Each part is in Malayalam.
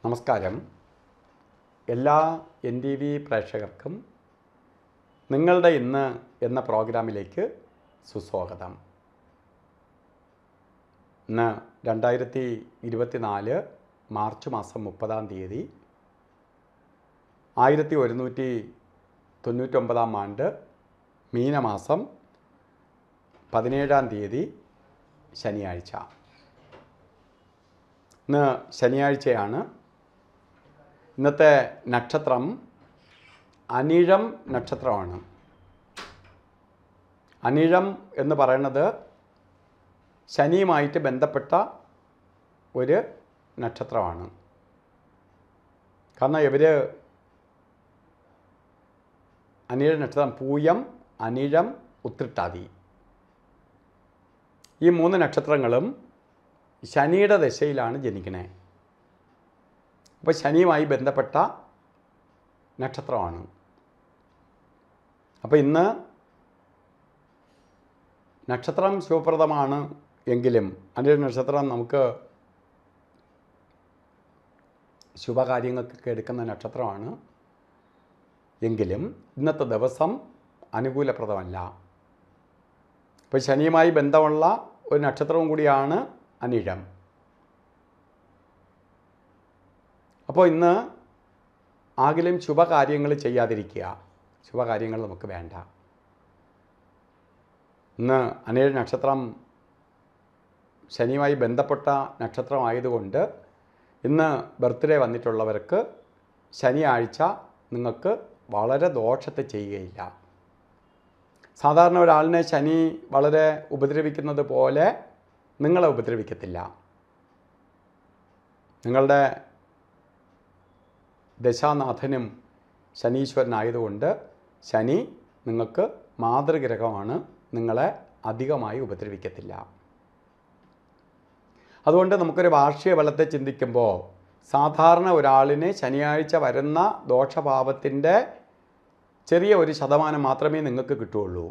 നമസ്കാരം എല്ലാ എൻ ടി വി പ്രേക്ഷകർക്കും നിങ്ങളുടെ ഇന്ന് എന്ന പ്രോഗ്രാമിലേക്ക് സുസ്വാഗതം ഇന്ന് രണ്ടായിരത്തി ഇരുപത്തിനാല് മാർച്ച് മാസം മുപ്പതാം തീയതി ആയിരത്തി ഒരുന്നൂറ്റി തൊണ്ണൂറ്റൊമ്പതാം ആണ്ട് മീനമാസം പതിനേഴാം തീയതി ശനിയാഴ്ച ഇന്ന് ശനിയാഴ്ചയാണ് ഇന്നത്തെ നക്ഷത്രം അനിഴം നക്ഷത്രമാണ് അനിഴം എന്ന് പറയുന്നത് ശനിയുമായിട്ട് ബന്ധപ്പെട്ട ഒരു നക്ഷത്രമാണ് കാരണം ഇവർ അനിഴ നക്ഷത്രം പൂയം അനിഴം ഉത്രിട്ടാതി ഈ മൂന്ന് നക്ഷത്രങ്ങളും ശനിയുടെ ദശയിലാണ് ജനിക്കണേ അപ്പോൾ ശനിയുമായി ബന്ധപ്പെട്ട നക്ഷത്രമാണ് അപ്പോൾ ഇന്ന് നക്ഷത്രം ശുഭപ്രദമാണ് എങ്കിലും അതിൻ്റെ നക്ഷത്രം നമുക്ക് ശുഭകാര്യങ്ങൾക്കൊക്കെ എടുക്കുന്ന നക്ഷത്രമാണ് എങ്കിലും ഇന്നത്തെ ദിവസം അനുകൂലപ്രദമല്ല ഇപ്പോൾ ശനിയുമായി ബന്ധമുള്ള ഒരു നക്ഷത്രവും കൂടിയാണ് അനിഴം അപ്പോൾ ഇന്ന് ആകിലും ശുഭകാര്യങ്ങൾ ചെയ്യാതിരിക്കുക ശുഭകാര്യങ്ങൾ നമുക്ക് വേണ്ട ഇന്ന് അനിഴ നക്ഷത്രം ശനിയുമായി ബന്ധപ്പെട്ട നക്ഷത്രമായതുകൊണ്ട് ഇന്ന് ബർത്ത്ഡേ വന്നിട്ടുള്ളവർക്ക് ശനിയാഴ്ച നിങ്ങൾക്ക് വളരെ ദോഷത്തെ ചെയ്യുകയില്ല സാധാരണ ഒരാളിനെ ശനി വളരെ ഉപദ്രവിക്കുന്നത് പോലെ നിങ്ങളെ ഉപദ്രവിക്കത്തില്ല നിങ്ങളുടെ ദശാനാഥനും ശനീശ്വരനായതുകൊണ്ട് ശനി നിങ്ങൾക്ക് മാതൃഗ്രഹമാണ് നിങ്ങളെ അധികമായി ഉപദ്രവിക്കത്തില്ല അതുകൊണ്ട് നമുക്കൊരു വാർഷിക ഫലത്തെ ചിന്തിക്കുമ്പോൾ സാധാരണ ഒരാളിന് ശനിയാഴ്ച വരുന്ന ദോഷഭാവത്തിൻ്റെ ചെറിയ ഒരു ശതമാനം മാത്രമേ നിങ്ങൾക്ക് കിട്ടുകയുള്ളൂ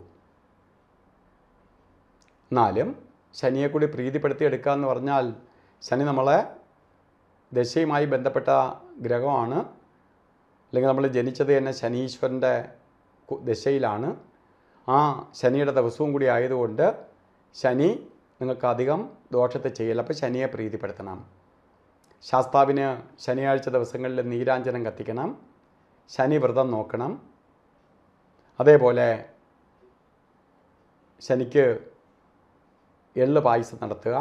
എന്നാലും ശനിയെ കൂടി പ്രീതിപ്പെടുത്തിയെടുക്കുക എന്ന് പറഞ്ഞാൽ ശനി നമ്മളെ ദശയുമായി ബന്ധപ്പെട്ട ഗ്രഹമാണ് അല്ലെങ്കിൽ നമ്മൾ ജനിച്ചത് തന്നെ ശനീശ്വരൻ്റെ കു- ദശയിലാണ് ആ ശനിയുടെ ദിവസവും കൂടി ആയതുകൊണ്ട് ശനി നിങ്ങൾക്ക് അധികം ദോഷത്തെ ചെയ്യില്ല അപ്പോൾ ശനിയെ പ്രീതിപ്പെടുത്തണം ശാസ്താവിന് ശനിയാഴ്ച ദിവസങ്ങളിൽ നീരാഞ്ജനം കത്തിക്കണം ശനി വ്രതം നോക്കണം അതേപോലെ ശനിക്ക് എള്ള് പായസം നടത്തുക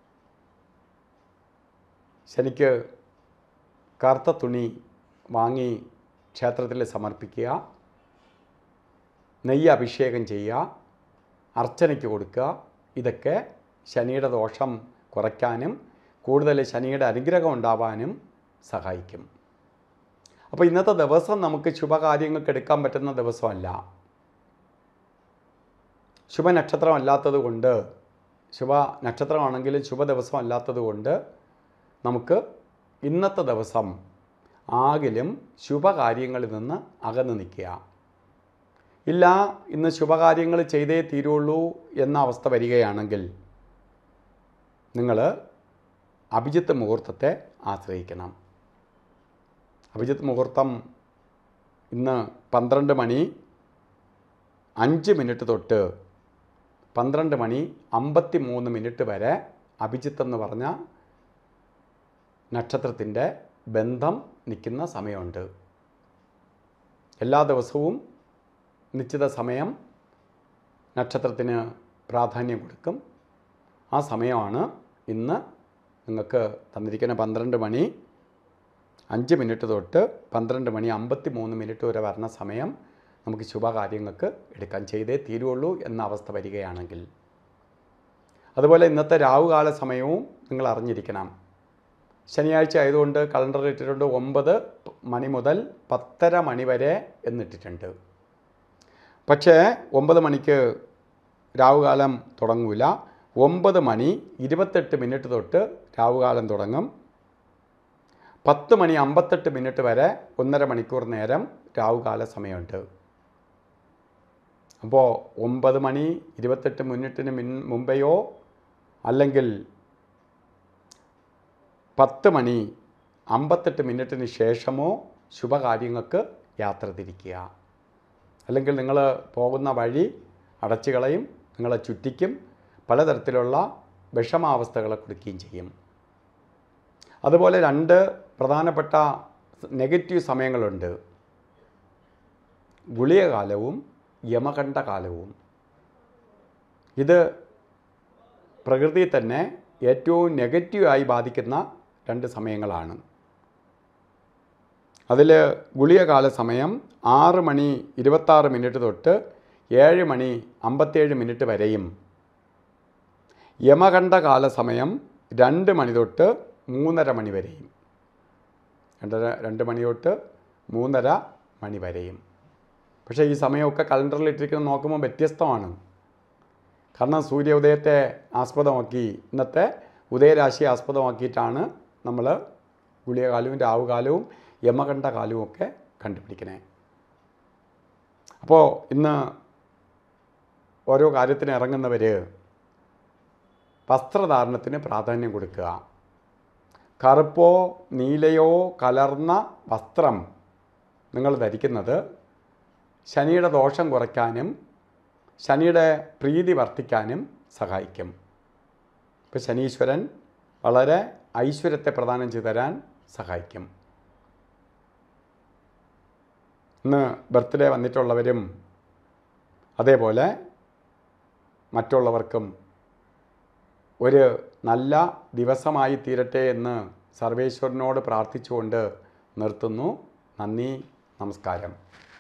ശനിക്ക് കറുത്ത തുണി വാങ്ങി ക്ഷേത്രത്തിൽ സമർപ്പിക്കുക നെയ്യ് അഭിഷേകം ചെയ്യുക അർച്ചനയ്ക്ക് കൊടുക്കുക ഇതൊക്കെ ശനിയുടെ ദോഷം കുറയ്ക്കാനും കൂടുതൽ ശനിയുടെ അനുഗ്രഹം ഉണ്ടാവാനും സഹായിക്കും അപ്പോൾ ഇന്നത്തെ ദിവസം നമുക്ക് ശുഭകാര്യങ്ങൾക്ക് എടുക്കാൻ പറ്റുന്ന ദിവസമല്ല ശുഭനക്ഷത്രമല്ലാത്തത് കൊണ്ട് ശുഭ നക്ഷത്രമാണെങ്കിലും ശുഭ ദിവസം അല്ലാത്തത് കൊണ്ട് നമുക്ക് ഇന്നത്തെ ദിവസം ആകിലും ശുഭകാര്യങ്ങളിൽ നിന്ന് അകന്നു നിൽക്കുക ഇല്ല ഇന്ന് ശുഭകാര്യങ്ങൾ ചെയ്തേ തീരുള്ളൂ എന്ന അവസ്ഥ വരികയാണെങ്കിൽ നിങ്ങൾ അഭിജിത്ത് മുഹൂർത്തത്തെ ആശ്രയിക്കണം അഭിജിത്ത് മുഹൂർത്തം ഇന്ന് പന്ത്രണ്ട് മണി അഞ്ച് മിനിറ്റ് തൊട്ട് പന്ത്രണ്ട് മണി അമ്പത്തി മൂന്ന് മിനിറ്റ് വരെ അഭിജിത്ത് എന്ന് പറഞ്ഞ നക്ഷത്രത്തിൻ്റെ ബന്ധം നിൽക്കുന്ന സമയമുണ്ട് എല്ലാ ദിവസവും നിശ്ചിത സമയം നക്ഷത്രത്തിന് പ്രാധാന്യം കൊടുക്കും ആ സമയമാണ് ഇന്ന് നിങ്ങൾക്ക് തന്നിരിക്കുന്ന പന്ത്രണ്ട് മണി അഞ്ച് മിനിറ്റ് തൊട്ട് പന്ത്രണ്ട് മണി അമ്പത്തി മൂന്ന് മിനിറ്റ് വരെ വരുന്ന സമയം നമുക്ക് ശുഭകാര്യങ്ങൾക്ക് എടുക്കാൻ ചെയ്തേ തീരുള്ളൂ എന്ന അവസ്ഥ വരികയാണെങ്കിൽ അതുപോലെ ഇന്നത്തെ രാവുകാല സമയവും നിങ്ങൾ അറിഞ്ഞിരിക്കണം ശനിയാഴ്ച ആയതുകൊണ്ട് കലണ്ടറിൽ ഇട്ടിട്ടുണ്ട് ഒമ്പത് മണി മുതൽ പത്തര മണി വരെ എന്നിട്ടിട്ടുണ്ട് പക്ഷേ ഒമ്പത് മണിക്ക് രാവുകാലം തുടങ്ങൂല ഒമ്പത് മണി ഇരുപത്തെട്ട് മിനിറ്റ് തൊട്ട് രാവുകാലം തുടങ്ങും പത്ത് മണി അമ്പത്തെട്ട് മിനിറ്റ് വരെ ഒന്നര മണിക്കൂർ നേരം രാവുകാല സമയമുണ്ട് അപ്പോൾ ഒമ്പത് മണി ഇരുപത്തെട്ട് മിനിറ്റിന് മിൻ മുമ്പെയോ അല്ലെങ്കിൽ പത്ത് മണി അമ്പത്തെട്ട് മിനിറ്റിന് ശേഷമോ ശുഭകാര്യങ്ങൾക്ക് യാത്ര തിരിക്കുക അല്ലെങ്കിൽ നിങ്ങൾ പോകുന്ന വഴി അടച്ചു കളയും നിങ്ങളെ ചുറ്റിക്കും പലതരത്തിലുള്ള വിഷമാവസ്ഥകളെ കൊടുക്കുകയും ചെയ്യും അതുപോലെ രണ്ട് പ്രധാനപ്പെട്ട നെഗറ്റീവ് സമയങ്ങളുണ്ട് ഗുളികകാലവും യമകണ്ഠകാലവും ഇത് പ്രകൃതിയെ തന്നെ ഏറ്റവും നെഗറ്റീവായി ബാധിക്കുന്ന രണ്ട് സമയങ്ങളാണ് അതിൽ ഗുളികകാല സമയം ആറ് മണി ഇരുപത്താറ് മിനിറ്റ് തൊട്ട് ഏഴ് മണി അമ്പത്തേഴ് മിനിറ്റ് വരെയും യമകണ്ഠകാല സമയം രണ്ട് മണി തൊട്ട് മൂന്നര മണി വരെയും രണ്ടര രണ്ട് മണി തൊട്ട് മൂന്നര മണി വരെയും പക്ഷേ ഈ സമയമൊക്കെ കലണ്ടറിൽ ഇട്ടിരിക്കുന്നത് നോക്കുമ്പോൾ വ്യത്യസ്തമാണ് കാരണം സൂര്യോദയത്തെ ആസ്പദമാക്കി ഇന്നത്തെ ഉദയരാശിയെ ആസ്പദമാക്കിയിട്ടാണ് നമ്മൾ ഗുളികകാലവും രാവുകാലവും യമകണ്ഠകാലവും ഒക്കെ കണ്ടുപിടിക്കണേ അപ്പോൾ ഇന്ന് ഓരോ കാര്യത്തിന് ഇറങ്ങുന്നവർ വസ്ത്രധാരണത്തിന് പ്രാധാന്യം കൊടുക്കുക കറുപ്പോ നീലയോ കലർന്ന വസ്ത്രം നിങ്ങൾ ധരിക്കുന്നത് ശനിയുടെ ദോഷം കുറയ്ക്കാനും ശനിയുടെ പ്രീതി വർദ്ധിക്കാനും സഹായിക്കും ഇപ്പോൾ ശനീശ്വരൻ വളരെ ഐശ്വര്യത്തെ പ്രദാനം ചെയ്തു തരാൻ സഹായിക്കും ഇന്ന് ബർത്ത്ഡേ വന്നിട്ടുള്ളവരും അതേപോലെ മറ്റുള്ളവർക്കും ഒരു നല്ല ദിവസമായി തീരട്ടെ എന്ന് സർവേശ്വരനോട് പ്രാർത്ഥിച്ചുകൊണ്ട് നിർത്തുന്നു നന്ദി നമസ്കാരം